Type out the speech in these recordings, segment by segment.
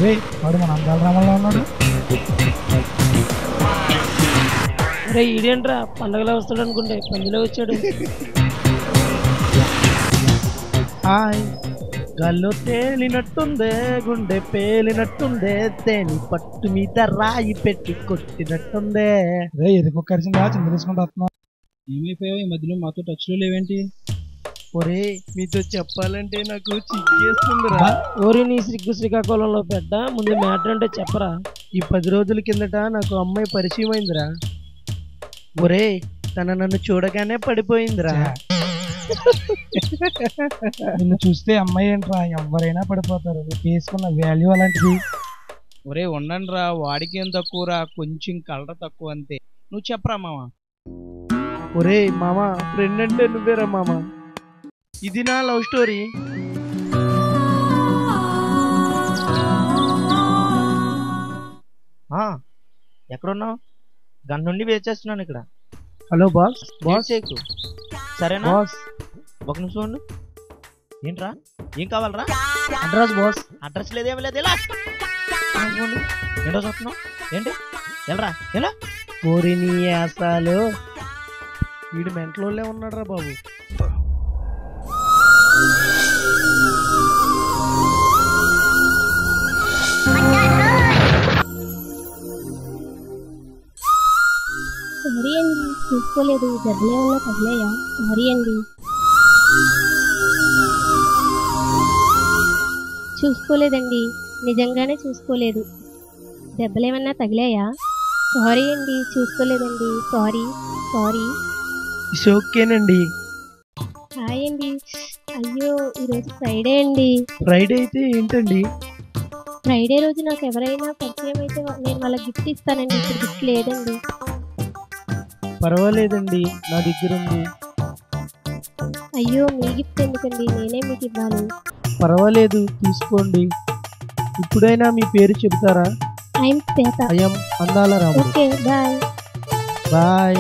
రే వాడు మన అందాల రామంలో ఉన్నాడు అరే ఈడేంట్రా పండగలో వస్తాడు అనుకుంటే పందిలో వచ్చాడు హాయ్ గాల్లో తేలినట్టుందే గుండె పేలినట్టుందే తేని పట్టు మీద రాయి పెట్టి కొట్టినట్టుందే రే ఎదుకు కరిసిందా చింత తీసుకుంటూ వస్తున్నా ఏమైపోయావు ఈ మధ్యలో మాతో టచ్లో లేవేంటి ఒరే మీతో చెప్పాలంటే నాకు చిక్కేస్తుందిరా ఓరి నీ సిగ్గు శ్రీకాకుళంలో పెట్ట ముందు మ్యాటర్ అంటే చెప్పరా ఈ పది రోజుల కిందట నాకు అమ్మాయి పరిచయం అయిందిరా ఒరే తన నన్ను చూడగానే పడిపోయిందిరా నిన్ను చూస్తే అమ్మాయి ఏంట్రా ఎవరైనా పడిపోతారు నీకు వేసుకున్న వాల్యూ అలాంటిది ఒరే ఉండండి రా వాడికి ఏం తక్కువరా కొంచెం కలర్ తక్కువ అంతే నువ్వు చెప్పరా మామ ఒరే మామ ఫ్రెండ్ అంటే నువ్వేరా మామ ఇది నా లవ్ స్టోరీ ఎక్కడున్నావు గంట నుండి వెయిట్ చేస్తున్నాను ఇక్కడ హలో బాస్ బాస్ బాస్ చేయకు సరేనా బాస్ ఒక నిమిషం ఉండు ఏంట్రా ఏం కావాలరా అడ్రస్ బాస్ అడ్రస్ లేదేమి లేదు ఎలా ఏంటో చూస్తున్నావు ఏంటి వెళ్ళరా ఎలా ఓరి నీ యాసాలు వీడు మెంటలోనే ఉన్నాడు రా బాబు సారీ అండి చూసుకోలేదు దెబ్బలు ఏమన్నా తగిలాయా సారీ అండి చూసుకోలేదండి నిజంగానే చూసుకోలేదు దెబ్బలేమన్నా తగిలాయా సారీ అండి చూసుకోలేదండి సారీ సారీ ఇట్స్ ఓకేనండి హాయ్ అండి అయ్యో ఈరోజు ఫ్రైడే అండి ఫ్రైడే అయితే ఏంటండి ఫ్రైడే రోజు నాకు ఎవరైనా పరిచయం అయితే వా- నేను వాళ్ళకి గిఫ్ట్ ఇస్తానండి ఇప్పుడు గిఫ్ట్ లేదండి పర్వాలేదండి నా దగ్గర ఉంది అయ్యో మీ గిఫ్ట్ ఎందుకండి నేనే మీకు ఇవ్వాలి పర్వాలేదు తీసుకోండి ఇప్పుడైనా మీ పేరు చెబుతారా ఐఎమ్ శ్వేత అయం అందాల రాముడు okay bye bye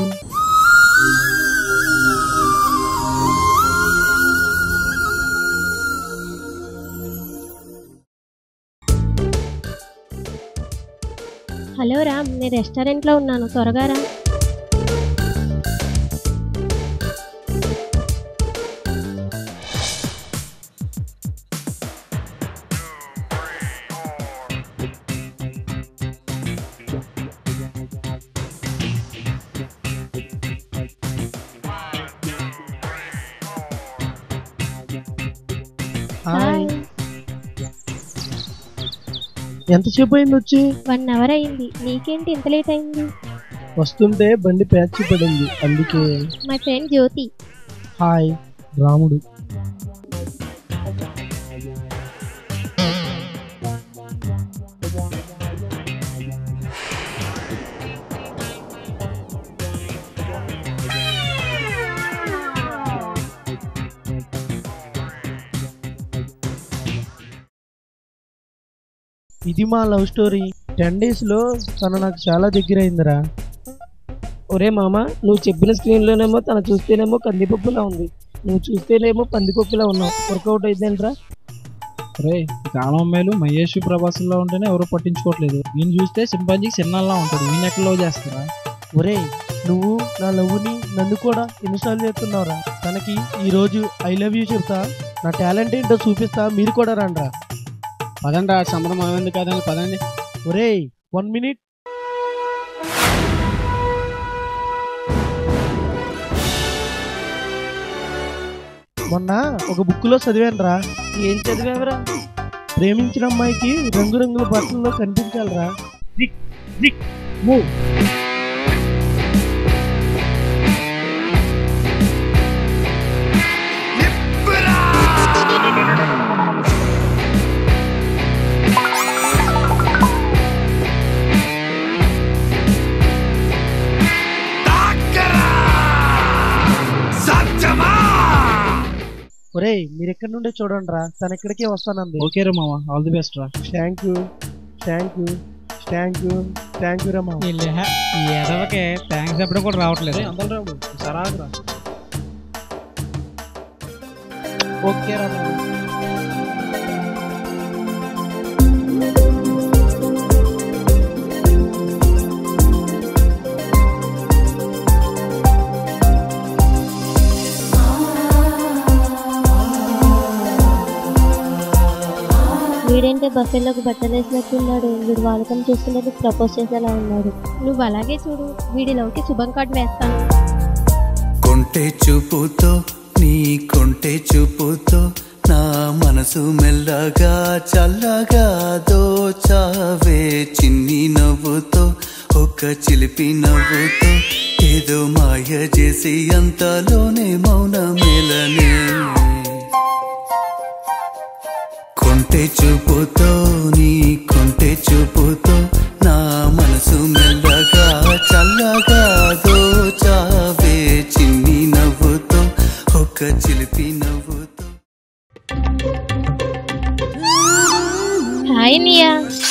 hello Ram నేను రెస్టారెంట్లో ఉన్నాను త్వరగా రా హాయ్ ఎంతసేపు అయింది వచ్చి వన్ అవర్ అయింది నీకేంటి ఇంత లేట్ అయింది వస్తుంటే బండి ప్యాచ్ పడింది అందుకే మై ఫ్రెండ్ జ్యోతి హాయ్ రాముడు ఇది మా లవ్ స్టోరీ టెన్ డేస్ లో తను నాకు చాలా దగ్గర అయిందిరా ఒరే మామ నువ్వు చెప్పిన స్క్రీన్లోనేమో తను చూస్తేనేమో కందిపప్పులా ఉంది నువ్వు చూస్తేనేమో పందిపప్పులా ఉన్నావు వర్కౌట్ అయిద్దేంట్రా రే ఈ కాలం అమ్మాయిలు మహేష్ ప్రభాస్లో ఉంటేనే ఎవరు పట్టించుకోవట్లేదు వీని చూస్తే సింపాజీకి చిన్నలా ఉంటాడు వీని ఎక్కడ లవ్ చేస్తారా ఒరేయ్ నువ్వు నా లవ్ని నన్ను కూడా ఎన్నిసార్లు చెప్తున్నావురా తనకి ఈ రోజు ఐ లవ్ యూ చెప్తా నా టాలెంట్ ఏంటో చూపిస్తా మీరు కూడా రండ్రా పదండి ఆ సంబరం మనం ఎందుకు కాదని పదండి ఒరేయ్ వన్ మినిట్ మొన్న ఒక బుక్ లో చదివానురా ఏం చదివావురా ప్రేమించిన అమ్మాయికి రంగురంగుల బట్టల్లో కనిపించాలిరా ఒరేయ్ మీరు ఎక్కడి నుండే చూడండి రా తన ఇక్కడికే వస్తానంది ఓకే రా మామ ఆల్ ది బెస్ట్ రా thank you thank you thank you thank you రమ్మా ఈ ఎడవకే థ్యాంక్స్ ఎప్పుడు కూడా రావట్లేదు అందరు రావు సరాగురా ఓకే రమ్మా బఫెలోకి బట్టలు వేసినట్టున్నాడు వీడు వాళ్ళకం చూస్తున్నట్టు ప్రపోజ్ చేసేలా ఉన్నాడు నువ్వు అలాగే చూడు వీడి లవ్కి శుభం కార్డు వేస్తాను కొంటె చూపుతో నీ కొంటె చూపుతో నా మనసు మెల్లగా చల్లగా దోచావే చిన్ని నవ్వుతో ఒక చిలిపి నవ్వుతో ఏదో మాయ చేసి అంతలోనే మౌన మేలనే కొంటె చూపుతో నీ కొంటె చూపుతో నా మనసు మెల్లగా చల్లగా దోచావే చిన్ని నవ్వుతో ఒక చిలిపి నవ్వుతో హాయ్ నియా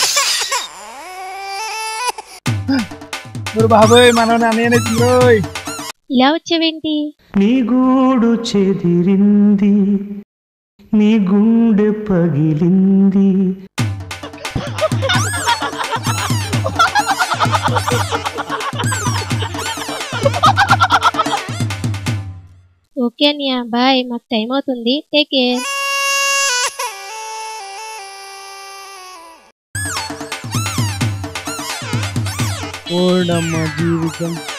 మరి బాబోయ్ మనం అన్నయ్యనే తీరోయ్ ఇలా వచ్చావేంటి నీ గూడు చెదిరింది నీ గుండె పగిలింది ఓకే అనియా బాయ్ మాకు టైం అవుతుంది టేక్ కేర్ ఓడమ్మ జీవితం